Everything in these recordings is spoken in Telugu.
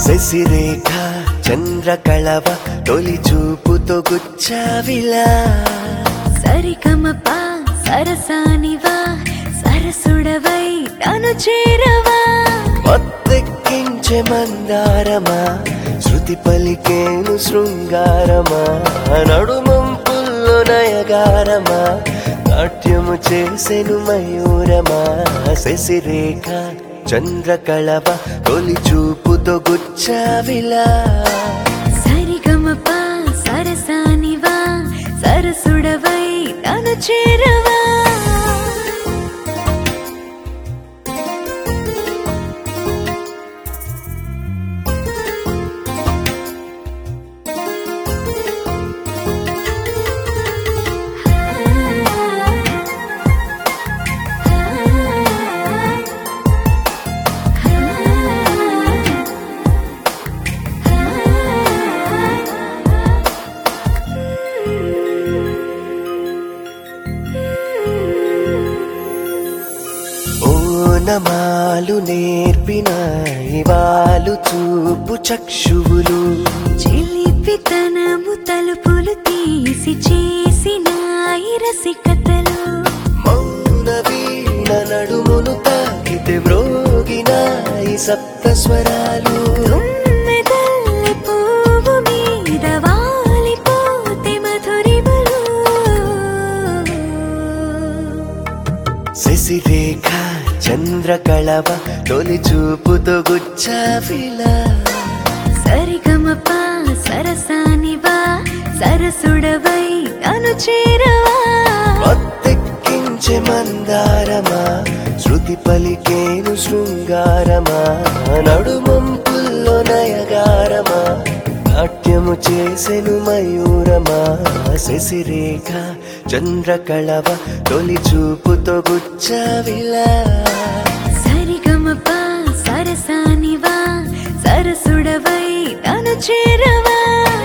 శశిరేఖ చంద్రకళవ తొలి చూపుతో గుచ్చావిలా సరిగమప సరసానివా సరసుడవై తను చేరవా మత్తెక్కించే మందారమా శృతి పలికేను శృంగారమా నడుమంపుల్లో నయగారమా నాట్యము చేసెను మయూరమా శశిరేఖ చంద్రకళవ తొలి చూపుతో గుచ్చావిలా సరిగమప సరసానివా సరసుడవై తను చేరవా ఓనమాలు నేర్పిన ఇవాలు చూపు చక్షువులు చిలిపితనము తలుపులు తీసి చేసిన రసికతలు మౌన వీణ నడుమును తాకితే మ్రోగిన ఈ సప్త స్వరాలు తుమ్మెదల్లె పువ్వు మీద వాలిపోతే మధురిమలు శశిరేఖ చంద్రకళవ తొలి చూపుతో గుచ్చావిలా సరిగమప సరసానివా సరసుడవై తను చేరవా మత్తెక్కించే మందారమా శృతి పలికేను శృంగారమా నడుమంపుల్లో నయగారమా నాట్యము చేసెను మయూరమా శశిరేఖ చంద్రకళవ తొలి చూపుతో గుచ్చావిలా సరిగమప సరసానివా సరసుడవై తను చేరవా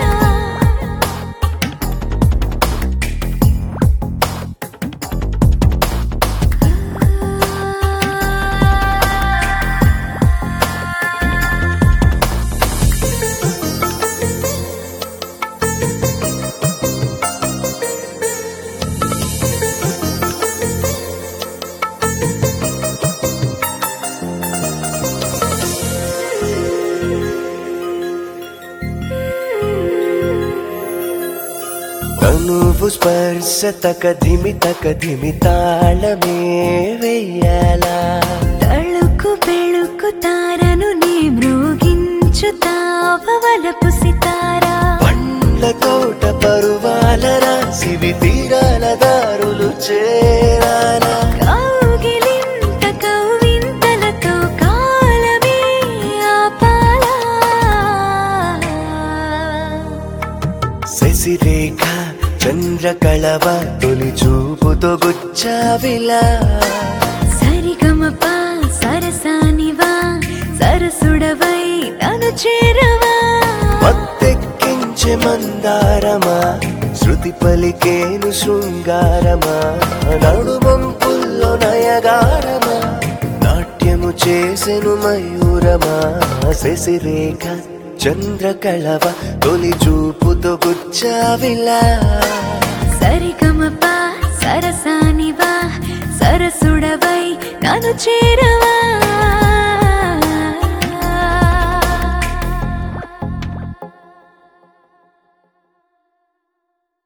తనువు స్పర్శ తక ధిమి తక ధిమి తాళమే వెయ్యాలా తళుకు బెళుకు తారను నీ మ్రోగించుతావ వలపు సితారా పండ్ల తోట పరువాల రాసివి తీరాల దారులు చేరాలా కౌగిలింత కౌవింతలతో కాలమే ఆపాలా శశిరేఖ చంద్రకళవ తొలి చూపుతో గుచ్చావిలా సరిగమప సరసానివా సరసుడవై తను చేరవా మత్తెక్కించే మందారమా శృతి పలికేను శృంగారమా నడుమంపుల్లో నయగారమా నాట్యము చేసెను మయూరమా శశిరేఖ చంద్రకళవ తొలి చూపుతో గుచ్చావిలా సరిగమప సరసానివా సరసుడవై తను చేరవా